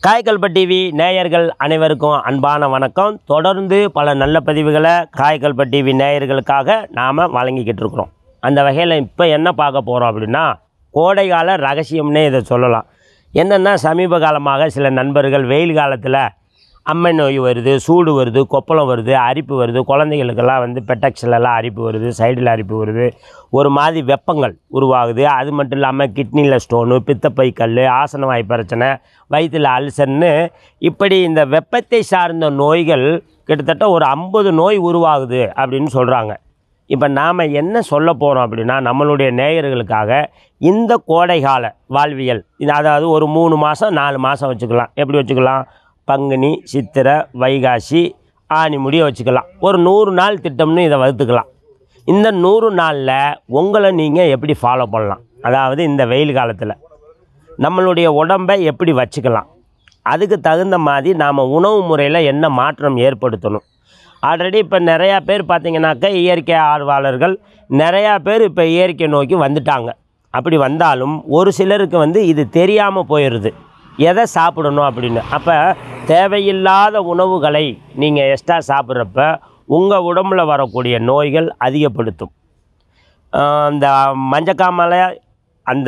காய்கல்ப TV நேயர்கள் அனைவருக்கும் அன்பான வணக்கம் தொடர்ந்து பல நல்ல பதிவுகளை காய்கல்ப டிவி நேயர்களுக்காக நாம் வழங்கிக்கிட்டு இருக்கிறோம் அந்த வகையில் இப்போ என்ன பார்க்க போகிறோம் அப்படின்னா கோடைகால ரகசியம்னே இதை சொல்லலாம் என்னென்னா சமீப காலமாக சில நண்பர்கள் வெயில் காலத்தில் அம்மை நோய் வருது சூடு வருது கொப்பளம் வருது அரிப்பு வருது குழந்தைகளுக்கெல்லாம் வந்து பெட்டக்ஸ்லலாம் அரிப்பு வருது சைடில் அரிப்பு வருது ஒரு மாதிரி வெப்பங்கள் உருவாகுது அது மட்டும் இல்லாமல் கிட்னியில் ஸ்டோனு பித்தப்பை கல் ஆசனவாய் பிரச்சனை வயிற்றில் அல்சர்னு இப்படி இந்த வெப்பத்தை சார்ந்த நோய்கள் கிட்டத்தட்ட ஒரு ஐம்பது நோய் உருவாகுது அப்படின்னு சொல்கிறாங்க இப்போ நாம் என்ன சொல்ல போகிறோம் அப்படின்னா நம்மளுடைய நேயர்களுக்காக இந்த கோடைகால வாழ்வியல் இது அதாவது ஒரு மூணு மாதம் நாலு மாதம் வச்சுக்கலாம் எப்படி வச்சுக்கலாம் பங்குனி சித்திரை வைகாசி ஆனி முடிய வச்சுக்கலாம் ஒரு நூறு நாள் திட்டம்னு இதை வகுத்துக்கலாம் இந்த நூறு நாளில் உங்களை நீங்கள் எப்படி ஃபாலோ பண்ணலாம் அதாவது இந்த வெயில் காலத்தில் நம்மளுடைய உடம்பை எப்படி வச்சுக்கலாம் அதுக்கு தகுந்த மாதிரி நாம் உணவு முறையில் என்ன மாற்றம் ஏற்படுத்தணும் ஆல்ரெடி இப்போ நிறையா பேர் பார்த்தீங்கன்னாக்கா இயற்கை ஆர்வலர்கள் நிறையா பேர் இப்போ இயற்கை நோக்கி வந்துட்டாங்க அப்படி வந்தாலும் ஒரு சிலருக்கு வந்து இது தெரியாமல் போயிடுது எதை சாப்பிடணும் அப்படின்னு அப்போ தேவையில்லாத உணவுகளை நீங்கள் எக்ஸ்ட்ரா சாப்பிட்றப்ப உங்கள் உடம்புல வரக்கூடிய நோய்கள் அதிகப்படுத்தும் ஆஹ் இந்த மஞ்சக்காமலை அந்த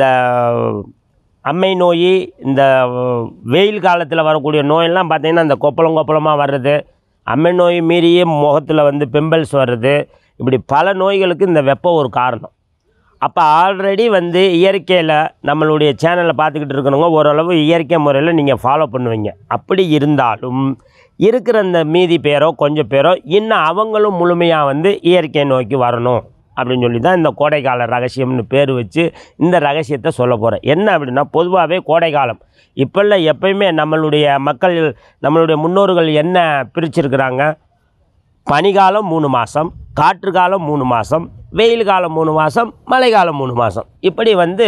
அம்மை நோய் இந்த வெயில் காலத்தில் வரக்கூடிய நோயெல்லாம் பார்த்திங்கன்னா இந்த கொப்பளம் கொப்பளமாக வர்றது அம்மை நோய் மீறியே முகத்தில் வந்து பிம்பிள்ஸ் வர்றது இப்படி பல நோய்களுக்கு இந்த வெப்பம் ஒரு காரணம் அப்போ ஆல்ரெடி வந்து இயற்கையில் நம்மளுடைய சேனலை பார்த்துக்கிட்டு இருக்கிறவங்க ஓரளவு இயற்கை முறையில் நீங்கள் ஃபாலோ பண்ணுவீங்க அப்படி இருந்தாலும் இருக்கிற இந்த மீதி பேரோ கொஞ்சம் பேரோ இன்னும் அவங்களும் முழுமையாக வந்து இயற்கை நோக்கி வரணும் அப்படின்னு சொல்லி தான் இந்த கோடைக்கால ரகசியம்னு பேர் வச்சு இந்த ரகசியத்தை சொல்ல போகிறேன் என்ன அப்படின்னா பொதுவாகவே கோடைக்காலம் இப்போ இல்லை எப்பயுமே நம்மளுடைய மக்கள் நம்மளுடைய முன்னோர்கள் என்ன பிரிச்சிருக்கிறாங்க பனிகாலம் மூணு மாதம் காற்று காலம் மூணு மாதம் வெயில் காலம் மூணு மாதம் மழை காலம் மூணு மாதம் இப்படி வந்து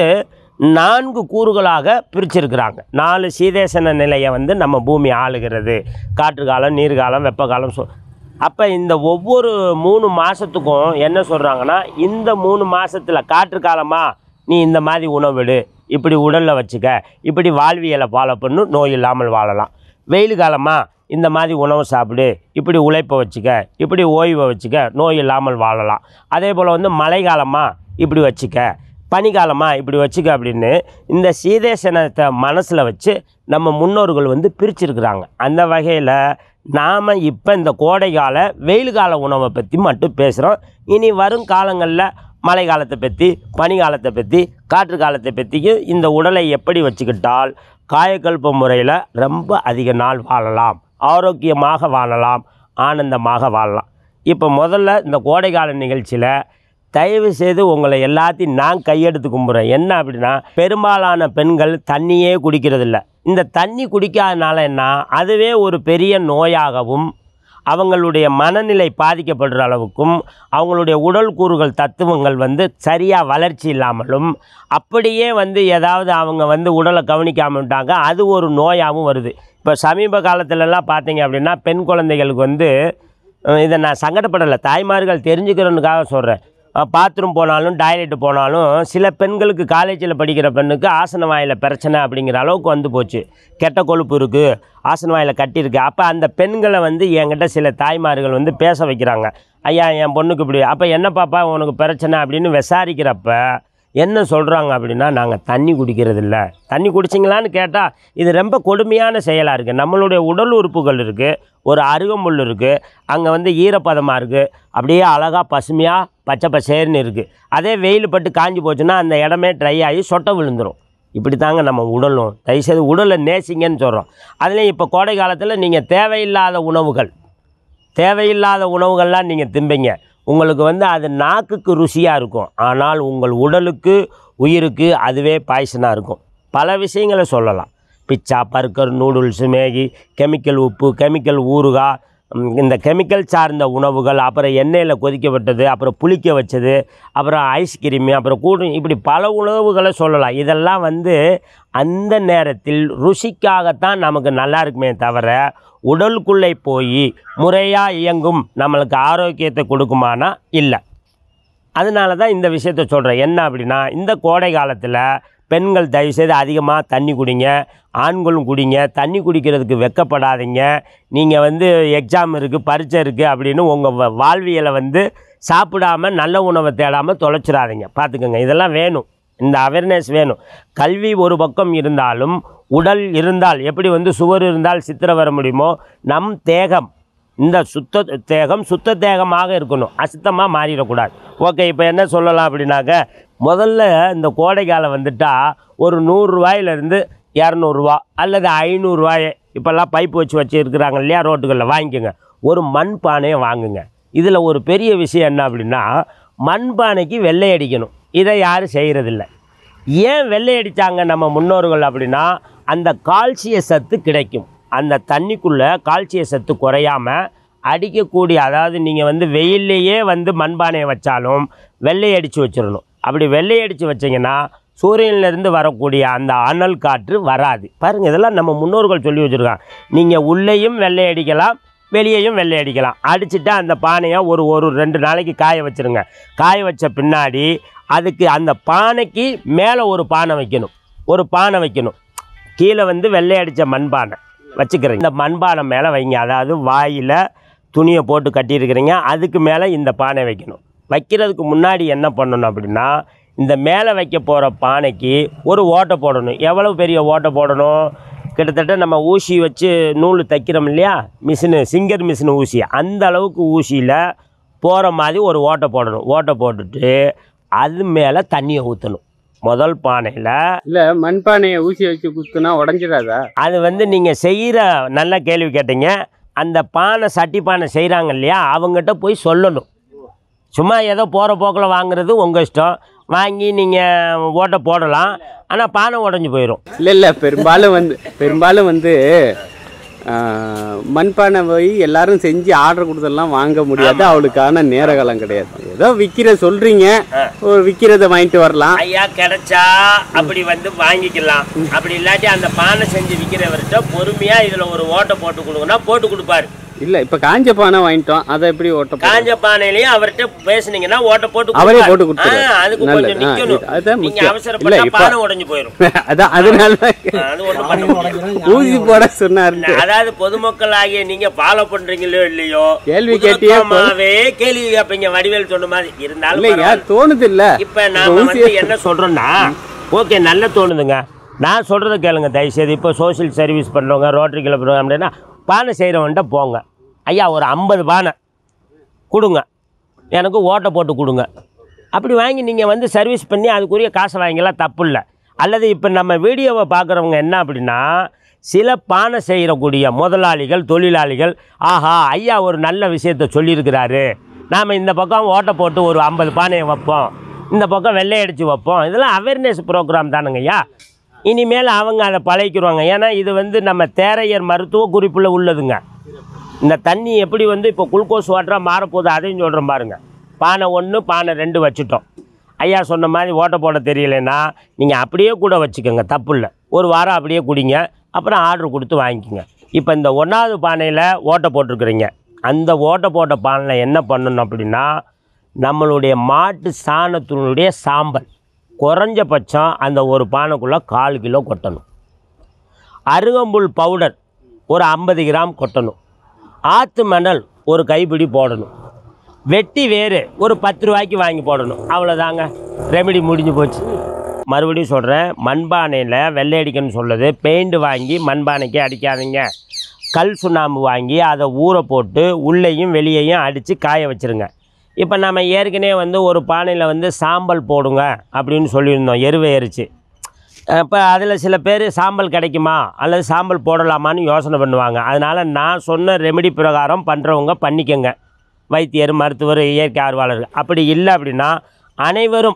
நான்கு கூறுகளாக பிரிச்சிருக்கிறாங்க நாலு சீதேசன நிலையை வந்து நம்ம பூமி ஆளுகிறது காற்று காலம் நீர்காலம் வெப்ப காலம் சொ அப்போ இந்த ஒவ்வொரு மூணு மாதத்துக்கும் என்ன சொல்கிறாங்கன்னா இந்த மூணு மாதத்தில் காற்று காலமா நீ இந்த மாதிரி உணவிடு இப்படி உடலில் வச்சுக்க இப்படி வாழ்வியலை ஃபாலோ பண்ணு நோய் இல்லாமல் வாழலாம் வெயில் காலமா இந்த மாதிரி உணவு சாப்பிடு இப்படி உழைப்பை வச்சுக்க இப்படி ஓய்வை வச்சுக்க நோய் இல்லாமல் வாழலாம் அதே போல் வந்து மழை காலமா இப்படி வச்சுக்க பனிக்காலமா இப்படி வச்சுக்க அப்படின்னு இந்த சீதேசனத்தை மனசில் வச்சு நம்ம முன்னோர்கள் வந்து பிரிச்சிருக்கிறாங்க அந்த வகையில் நாம் இப்போ இந்த கோடைக்கால வெயில் கால உணவை பற்றி மட்டும் பேசுகிறோம் இனி வரும் காலங்களில் மழை காலத்தை பற்றி பனி காலத்தை பற்றி காற்று காலத்தை பற்றியும் இந்த உடலை எப்படி வச்சுக்கிட்டால் காயக்கல்ப முறையில் ரொம்ப அதிக நாள் வாழலாம் ஆரோக்கியமாக வாழலாம் ஆனந்தமாக வாழலாம் இப்போ முதல்ல இந்த கோடைக்கால நிகழ்ச்சியில் தயவு செய்து உங்களை எல்லாத்தையும் நான் கையெடுத்து கும்பிட்றேன் என்ன அப்படின்னா பெரும்பாலான பெண்கள் தண்ணியே குடிக்கிறதில்ல இந்த தண்ணி குடிக்காதனால என்ன அதுவே ஒரு பெரிய நோயாகவும் அவங்களுடைய மனநிலை பாதிக்கப்படுற அளவுக்கும் அவங்களுடைய உடல் கூறுகள் தத்துவங்கள் வந்து சரியாக வளர்ச்சி இல்லாமலும் அப்படியே வந்து ஏதாவது அவங்க வந்து உடலை கவனிக்காம விட்டாங்க அது ஒரு நோயாகவும் வருது இப்போ சமீப காலத்துலலாம் பார்த்தீங்க அப்படின்னா பெண் குழந்தைகளுக்கு வந்து அஹ் இதை நான் சங்கடப்படலை தாய்மார்கள் தெரிஞ்சுக்கிறனுக்காக சொல்கிறேன் பாத்ரூம் போனாலும் டாய்லெட் போனாலும் சில பெண்களுக்கு காலேஜில் படிக்கிற பெண்ணுக்கு ஆசன வாயில் பிரச்சனை அப்படிங்கிற அளவுக்கு வந்து போச்சு கெட்ட கொழுப்பு இருக்குது ஆசன வாயில் கட்டியிருக்கு அப்போ அந்த பெண்களை வந்து என்கிட்ட சில தாய்மார்கள் வந்து பேச வைக்கிறாங்க ஐயா என் பொண்ணுக்கு இப்படி அப்போ என்ன பாப்பா உனக்கு பிரச்சனை அப்படின்னு விசாரிக்கிறப்ப என்ன சொல்கிறாங்க அப்படின்னா நாங்கள் தண்ணி குடிக்கிறதில்ல தண்ணி குடிச்சிங்களான்னு கேட்டால் இது ரொம்ப கொடுமையான செயலாக இருக்குது நம்மளுடைய உடல் உறுப்புகள் இருக்குது ஒரு அருகம்புல் இருக்குது அங்கே வந்து ஈரப்பதமாக இருக்குது அப்படியே அழகாக பசுமையாக பச்சை பசேர்னு இருக்குது அதே வெயில் பட்டு காஞ்சி போச்சுன்னா அந்த இடமே ட்ரை ஆகி சொட்டை விழுந்துடும் இப்படி தாங்க நம்ம உடலும் தயவுசெய்து உடலை நேசிங்கன்னு சொல்கிறோம் அதுலேயும் இப்போ கோடை காலத்தில் நீங்கள் தேவையில்லாத உணவுகள் தேவையில்லாத உணவுகள்லாம் நீங்கள் திம்பீங்க உங்களுக்கு வந்து அது நாக்குக்கு ருசியாக இருக்கும் ஆனால் உங்கள் உடலுக்கு உயிருக்கு அதுவே பாய்சனாக இருக்கும் பல விஷயங்களை சொல்லலாம் pizza burger noodles Maggi chemical உப்பு கெமிக்கல் ஊறுகாய் ம், இந்த கெமிக்கல் சார்ந்த உணவுகள் அப்புறம் எண்ணெயில் கொதிக்கப்பட்டது அப்புறம் புளிக்க வச்சது அப்புறம் ஐஸ்கிரீமு அப்புறம் கூடு இப்படி பல உணவுகளை சொல்லலாம் இதெல்லாம் வந்து அந்த நேரத்தில் ருசிக்காகத்தான் நமக்கு நல்லா இருக்குமே தவிர உடலுக்குள்ளே போய் முறையாக இயங்கும் நம்மளுக்கு ஆரோக்கியத்தை கொடுக்குமானா இல்லை அதனால தான் இந்த விஷயத்த சொல்கிறேன் என்ன அப்படின்னா இந்த கோடை காலத்தில் பெண்கள் தயவுசெய்து அதிகமாக தண்ணி குடிங்க ஆண்களும் குடிங்க தண்ணி குடிக்கிறதுக்கு வெக்கப்படாதீங்க நீங்கள் வந்து எக்ஸாம் இருக்குது பரீட்சை இருக்குது அப்படின்னு உங்கள் வாழ்வியலை வந்து சாப்பிடாம நல்ல உணவை தேடாமல் தொலைச்சிடாதீங்க பார்த்துக்கோங்க இதெல்லாம் வேணும் இந்த அவேர்னஸ் வேணும் கல்வி ஒரு பக்கம் இருந்தாலும் உடல் இருந்தால் எப்படி வந்து சுவர் இருந்தால் சித்திரை வர முடியுமோ நம் தேகம் இந்த சுத்த தேகம் சுத்த தேகமாக இருக்கணும் அசுத்தமாக மாறிடக்கூடாது ஓகே இப்போ என்ன சொல்லலாம் அப்படின்னாக்க முதல்ல இந்த கோடை காலம் வந்துட்டால் ஒரு நூறுரூவாயிலேருந்து இரநூறுவா அல்லது ஐநூறுரூவாயே இப்போல்லாம் பைப் வச்சு வச்சு இருக்கிறாங்க இல்லையா ரோட்டுகளில் வாங்கிக்கோங்க ஒரு மண் பானையை வாங்குங்க இதில் ஒரு பெரிய விஷயம் என்ன அப்படின்னா மண் பானைக்கு வெள்ளை அடிக்கணும் இதை யாரும் செய்கிறதில்ல ஏன் வெள்ளை அடித்தாங்க நம்ம முன்னோர்கள் அப்படின்னா அந்த கால்சிய சத்து கிடைக்கும் அந்த தண்ணிக்குள்ளே கால்சிய சத்து குறையாம அடிக்கக்கூடிய அதாவது நீங்கள் வந்து வெயில்லையே வந்து மண்பானையை வச்சாலும் வெள்ளை அடித்து வச்சிடணும் அப்படி வெள்ளை அடித்து வச்சிங்கன்னா சூரியனிலிருந்து வரக்கூடிய அந்த அனல் காற்று வராது பாருங்கள் இதெல்லாம் நம்ம முன்னோர்கள் சொல்லி வச்சுருக்காங்க நீங்கள் உள்ளேயும் வெள்ளை அடிக்கலாம் வெளியேயும் வெள்ளை அடிக்கலாம் அடிச்சுட்டு அந்த பானையை ஒரு ஒரு ரெண்டு நாளைக்கு காய வச்சிருங்க காய வச்ச பின்னாடி அதுக்கு அந்த பானைக்கு மேலே ஒரு பானை வைக்கணும் ஒரு பானை வைக்கணும் கீழே வந்து வெள்ளை அடித்த மண்பானை வச்சுக்கிறீங்க இந்த மண்பானை மேலே வைங்க அதாவது வாயில் துணியை போட்டு கட்டியிருக்கிறீங்க அதுக்கு மேலே இந்த பானை வைக்கணும் வைக்கிறதுக்கு முன்னாடி என்ன பண்ணணும் அப்படின்னா இந்த மேலே வைக்க போகிற பானைக்கு ஒரு ஓட்டை போடணும் எவ்வளோ பெரிய ஓட்டை போடணும் கிட்டத்தட்ட நம்ம ஊசி வச்சு நூல் தைக்கிறோம் இல்லையா மிஷினு சிங்கர் மிஷின் ஊசி அந்த அளவுக்கு ஊசியில் போகிற மாதிரி ஒரு ஓட்டை போடணும் ஓட்டை போட்டுட்டு அது மேலே தண்ணியை ஊற்றணும் முதல் பானையில் இல்ல மண்பானையை ஊசி வச்சு குத்துனா உடஞ்சிடாதா அது வந்து நீங்கள் செய்கிற நல்ல கேள்வி கேட்டீங்க அந்த பானை சட்டி பானை செய்கிறாங்க இல்லையா அவங்ககிட்ட போய் சொல்லணும் சும்மா ஏதோ போகிற போக்கில் வாங்குறது உங்கள் இஷ்டம் வாங்கி நீங்கள் ஓட்டை போடலாம் ஆனால் பானை உடஞ்சி போயிடும் இல்ல இல்ல பெரும்பாலும் வந்து பெரும்பாலும் வந்து ஆ, மண்பானை போய் எல்லாரும் செஞ்சு ஆர்டர் கொடுத்தெல்லாம் வாங்க முடியாது அவளுக்கான நேர காலம் கிடையாது ஏதோ விக்கிற சொல்றீங்க ஒரு விக்கிறத வாங்கிட்டு வரலாம் ஐயா கிடைச்சா அப்படி வந்து வாங்கிக்கலாம் அப்படி இல்லாட்டி அந்த பானை செஞ்சு விற்கிறவர்கிட்ட பொறுமையாக இதில் ஒரு ஓட்டை போட்டு கொடுங்கன்னா போட்டு கொடுப்பாரு இல்ல இப்ப காஞ்ச பானை வாங்கிட்டோம் அதை எப்படி ஓட்ட போறது? காஞ்ச பானையிலையும் அவர்கிட்ட பேசுனீங்கன்னா ஓட்டை போட்டு அவரே கொடுப்பாரு. போட்டு கொடுத்துருவாரு. ஆ, அதுக்கு நல்லது. கொஞ்சம் ஆ, நிக்கணும் இது- அதுதான் நீங்க முக்கியம். அவசரப்பட்டா இல்ல, இப்ப- பானை உடைஞ்சு போயிடும் அதான் அதனால ஆ, அது ஒண்ணும் பண்ண முடியாது ஊசி போட சொன்னாரு அதாவது பொதுமக்கள் ஆகிய நீங்க ஃபாலோ பண்றீங்களோ இல்லையோ கேள்வி கேட்டியே போ- புதுக்கமாவே கேள்வி கேட்பீங்க வடிவேல் சொன்ன மாதிரி இருந்தாலும் இல்லைங்க பரவாயில்ல. தோணுது இல்ல இப்ப நாம வந்து என்ன சொல்றோம்னா ஓகே நல்ல தோணுதுங்க நான் சொல்றத கேளுங்க தயவுசெய்து இப்போ சோஷியல் சர்வீஸ் பண்றவங்க ரோட்டரி கிளப் அப்படின்னா பானை செய்கிறவன்ட்ட போங்க ஐயா ஒரு ஐம்பது பானை கொடுங்க எனக்கு ஓட்டை போட்டு கொடுங்க அப்படி வாங்கி நீங்கள் வந்து சர்வீஸ் பண்ணி அதுக்குரிய காசை வாங்கிக்கலாம் தப்பு இல்லை அல்லது இப்போ நம்ம வீடியோவை பார்க்குறவங்க என்ன அப்படின்னா சில பானை செய்கிறக்கூடிய முதலாளிகள் தொழிலாளிகள் ஆஹா ஐயா ஒரு நல்ல விஷயத்த சொல்லியிருக்கிறாரு நாம் இந்த பக்கம் ஓட்டை போட்டு ஒரு ஐம்பது பானையை வைப்போம் இந்த பக்கம் வெள்ளை அடித்து வைப்போம் இதெல்லாம் அவேர்னஸ் ப்ரோக்ராம் தானுங்க ஐயா இனிமேல் அவங்க அதை பழகிக்குருவாங்க ஏன்னா இது வந்து நம்ம தேரையர் மருத்துவ குறிப்பில் உள்ளதுங்க இந்த தண்ணி எப்படி வந்து இப்போ குளுக்கோஸ் வாட்டராக மாறப்போகுது அதையும் சொல்கிறேன் பாருங்க பானை ஒன்று பானை ரெண்டு வச்சுட்டோம் ஐயா சொன்ன மாதிரி ஓட்டை போட தெரியலைன்னா நீங்கள் அப்படியே கூட வச்சுக்கோங்க தப்பு இல்லை ஒரு வாரம் அப்படியே குடிங்க அப்புறம் ஆர்டர் கொடுத்து வாங்கிக்கோங்க இப்போ இந்த ஒன்றாவது பானையில் ஓட்டை போட்டிருக்கிறீங்க அந்த ஓட்டை போட்ட பானையில் என்ன பண்ணணும் அப்படின்னா நம்மளுடைய மாட்டு சாணத்தினுடைய சாம்பல் குறைஞ்சபட்சம் அந்த ஒரு பானைக்குள்ளே கால் கிலோ கொட்டணும் அருகம்புல் பவுடர் ஒரு ஐம்பது கிராம் கொட்டணும் ஆற்று மணல் ஒரு கைப்பிடி போடணும் வெட்டி வேறு ஒரு பத்து ரூபாய்க்கு வாங்கி போடணும் அவ்வளோதாங்க ரெமெடி முடிஞ்சு போச்சு மறுபடியும் சொல்கிறேன் மண்பானையில் வெள்ளை அடிக்கணும்னு சொல்லுது பெயிண்ட் வாங்கி மண்பானைக்கு அடிக்காதீங்க கல் சுண்ணாம்பு வாங்கி அதை ஊற போட்டு உள்ளேயும் வெளியேயும் அடித்து காய வச்சுருங்க இப்போ நம்ம ஏற்கனவே வந்து ஒரு பானையில் வந்து சாம்பல் போடுங்க அப்படின்னு சொல்லியிருந்தோம் எருவை எரிச்சு இப்போ அதில் சில பேர் சாம்பல் கிடைக்குமா அல்லது சாம்பல் போடலாமான்னு யோசனை பண்ணுவாங்க அதனால் நான் சொன்ன ரெமெடி பிரகாரம் பண்ணுறவங்க பண்ணிக்கங்க வைத்தியர் மருத்துவர் இயற்கை ஆர்வலர்கள் அப்படி இல்லை அப்படின்னா அனைவரும்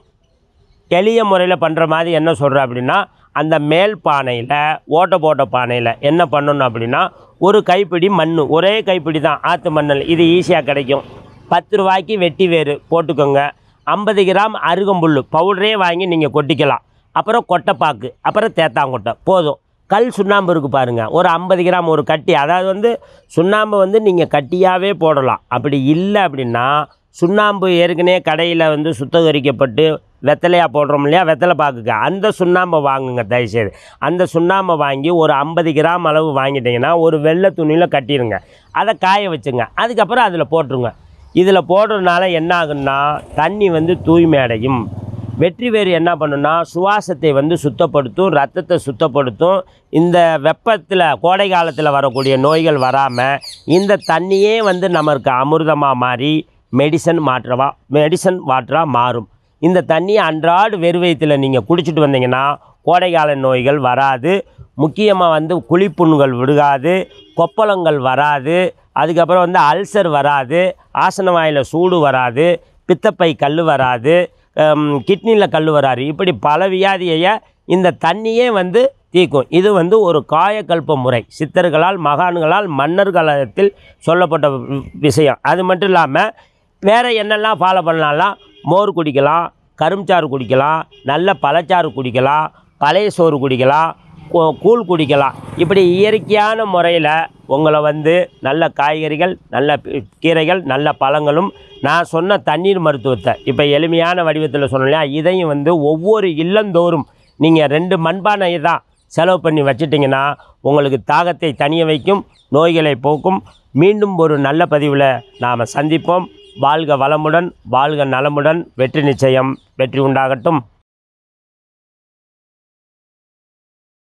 எளிய முறையில் பண்ணுற மாதிரி என்ன சொல்கிறேன் அப்படின்னா அந்த மேல் பானையில் ஓட்டை போட்ட பானையில் என்ன பண்ணணும் அப்படின்னா ஒரு கைப்பிடி மண் ஒரே கைப்பிடி தான் ஆற்று மண்ணல் இது ஈஸியாக கிடைக்கும் பத்து ரூபாய்க்கு வெட்டி வேறு போட்டுக்கோங்க ஐம்பது கிராம் அருகம்புல் பவுடரே வாங்கி நீங்கள் கொட்டிக்கலாம் அப்புறம் கொட்டைப்பாக்கு அப்புறம் தேத்தாங்கொட்டை போதும் கல் சுண்ணாம்பு இருக்குது பாருங்கள் ஒரு ஐம்பது கிராம் ஒரு கட்டி அதாவது வந்து சுண்ணாம்பு வந்து நீங்கள் கட்டியாகவே போடலாம் அப்படி இல்லை அப்படின்னா சுண்ணாம்பு ஏற்கனவே கடையில் வந்து சுத்தகரிக்கப்பட்டு வெத்தலையாக போடுறோம் இல்லையா வெத்தலை பாக்குக்கு அந்த சுண்ணாம்பை வாங்குங்க தயவுசெய்து அந்த சுண்ணாம்பை வாங்கி ஒரு ஐம்பது கிராம் அளவு வாங்கிட்டீங்கன்னா ஒரு வெள்ளை துணியில் கட்டிடுங்க அதை காய வச்சுங்க அதுக்கப்புறம் அதில் போட்டுருங்க இதில் போடுறதுனால என்ன ஆகுன்னா தண்ணி வந்து தூய்மை அடையும் வெற்றி வேறு என்ன பண்ணுன்னா சுவாசத்தை வந்து சுத்தப்படுத்தும் ரத்தத்தை சுத்தப்படுத்தும் இந்த வெப்பத்தில் கோடை காலத்தில் வரக்கூடிய நோய்கள் வராமல் இந்த தண்ணியே வந்து நமக்கு அமிர்தமாக மாறி மெடிசன் மாற்றவா மெடிசன் வாட்டராக மாறும் இந்த தண்ணியை அன்றாடு வெறுவயத்தில் நீங்கள் குடிச்சிட்டு வந்தீங்கன்னா கோடைக்கால நோய்கள் வராது முக்கியமாக வந்து குழிப்புண்கள் விடுகாது கொப்பளங்கள் வராது அதுக்கப்புறம் வந்து அல்சர் வராது ஆசன வாயில் சூடு வராது பித்தப்பை கல் வராது கிட்னியில் கல் வராது இப்படி பல வியாதியை இந்த தண்ணியே வந்து தீர்க்கும் இது வந்து ஒரு காயக்கல்ப முறை சித்தர்களால் மகான்களால் மன்னர் காலத்தில் சொல்லப்பட்ட வி- விஷயம் அது மட்டும் இல்லாமல் வேறு என்னெல்லாம் ஃபாலோ பண்ணலாம்லாம் மோர் குடிக்கலாம் கரும்புச்சாறு குடிக்கலாம் நல்ல பழச்சாறு குடிக்கலாம் பழைய சோறு குடிக்கலாம் கூ- கூழ் குடிக்கலாம் இப்படி இயற்கையான முறையில் உங்களை வந்து நல்ல காய்கறிகள் நல்ல பி- கீரைகள் நல்ல பழங்களும் நான் சொன்ன தண்ணீர் மருத்துவத்தை இப்போ எளிமையான வடிவத்தில் சொன்னேன் இல்லையா இதையும் வந்து ஒவ்வொரு இல்லந்தோறும் நீங்கள் ரெண்டு மண்பானை தான் செலவு பண்ணி வச்சிட்டிங்கன்னா உங்களுக்கு தாகத்தை தணிய வைக்கும் நோய்களை போக்கும் மீண்டும் ஒரு நல்ல பதிவில் நாம் சந்திப்போம் வாழ்க வளமுடன் வாழ்க நலமுடன் வெற்றி நிச்சயம் வெற்றி உண்டாகட்டும்